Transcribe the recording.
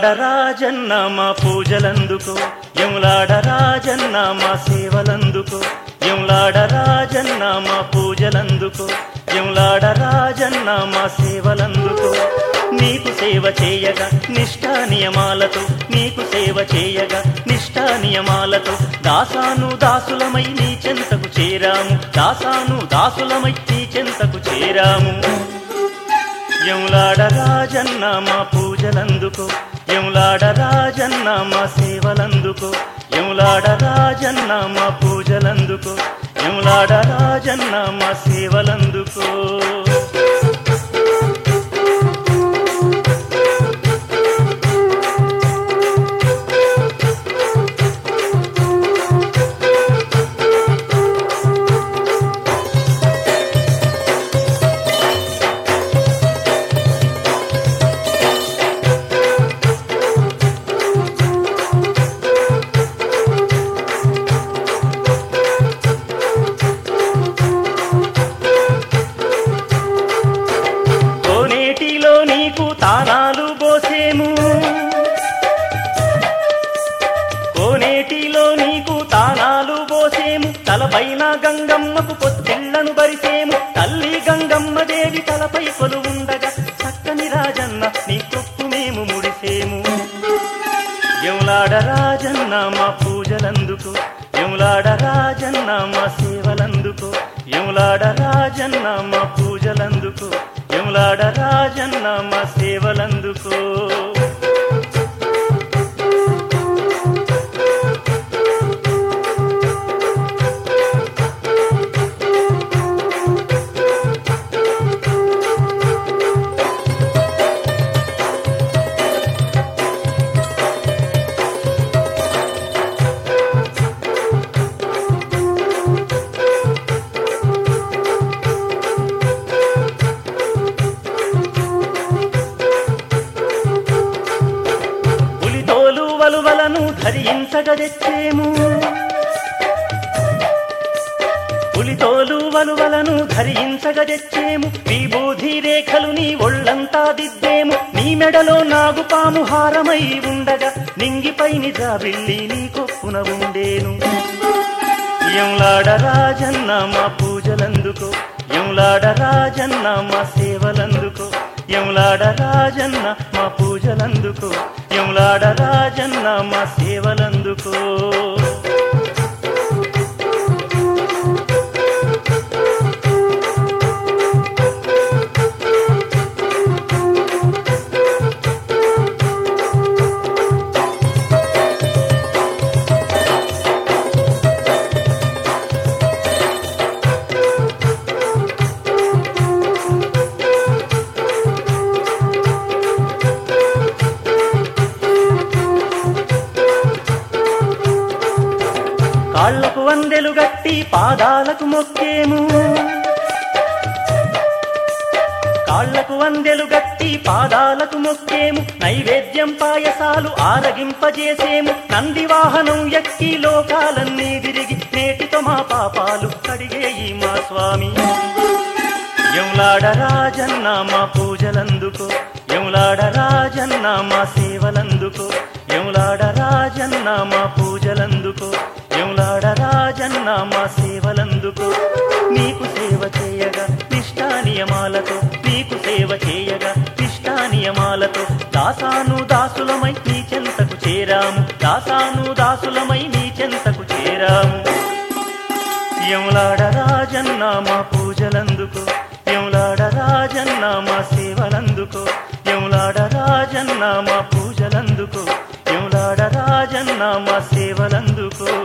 యములాడ రాజన్న మా పూజలందుకో యములాడ రాజన్న మా సేవలందుకో యములాడ రాజన్న మా పూజలందుకో యములాడ రాజన్న మా సేవలందుకో నీకు సేవ చేయగా నిష్ఠా నియమాలతో నీకు సేవ చేయగా నిష్ఠా నియమాలతో దాసాను దాసులమై నీ చెంతకు చేరాము దాసాను దాసులమై నీ చెంతకు చేరాము యములాడ రాజన్న మా పూజలందుకో యములాడ రాజన్న మా సేవలందుకో యములాడ రాజన్న మా పూజలందుకో యములాడ రాజన్న మా సేవలందుకో కోనేటిలో నీకు తానాలు పోసేము కోనేటిలో నీకు తానాలు పోసేము తలపైన గంగమ్మకు పొత్తిళ్లను బరిసేము తల్లి గంగమ్మ దేవి తలపై కొలువుండగా చక్కని రాజన్న నీ తొక్కు మేము ముడిసేము యములాడ రాజన్న మా పూజలందుకు యములాడ రాజన్న మా సేవలందుకు యములాడ రాజన్న మా పూజలందుకు యములాడ రాజన్న మా సేవలందుకు పులితోలు వలువలను ధరించగ తెచ్చేము పులితోలు వలువలను ధరించగ తెచ్చేము విభూధి రేఖలు నీ ఒళ్ళంతా దిద్దేము నీ మెడలో నాగుపాము హారమై ఉండగా నింగిపై నిజాబిల్లి నీ కొప్పున ఉండేను యములాడ రాజన్న మా పూజలందుకో యములాడ రాజన్న మా సేవలందుకో యములాడ రాజన్న మా పూజలందుకో యములాడ రాజన్న మా సేవలందుకో కాళ్లకు వందెలు గట్టి పాదాలకు మొక్కేము కాళ్లకు వందెలు గట్టి పాదాలకు మొక్కేము నైవేద్యం పాయసాలు ఆరగింపజేసేము నంది వాహనం ఎక్కి లోకాలన్నీ తిరిగి నేటితో మా పాపాలు కడిగేయి మా స్వామి యములాడ రాజన్న మా పూజలందుకో యములాడ రాజన్న మా సేవలందుకో యములాడ రాజన్న మా పూజలందుకో యములాడ రాజన్న మా సేవలందుకో నీకు సేవ చేయగా నిష్ఠా నియమాలతో నీకు సేవ చేయగా నిష్ఠా నియమాలతో దాసాను దాసులమై నీ చెంతకు చేరాము దాసాను దాసులమై నీ చెంతకు చేరాము యములాడ రాజన్న మా పూజలందుకో యములాడ రాజన్న మా సేవలందుకో యములాడ రాజన్న మా పూజలందుకో యములాడ రాజన్న మా సేవలందుకో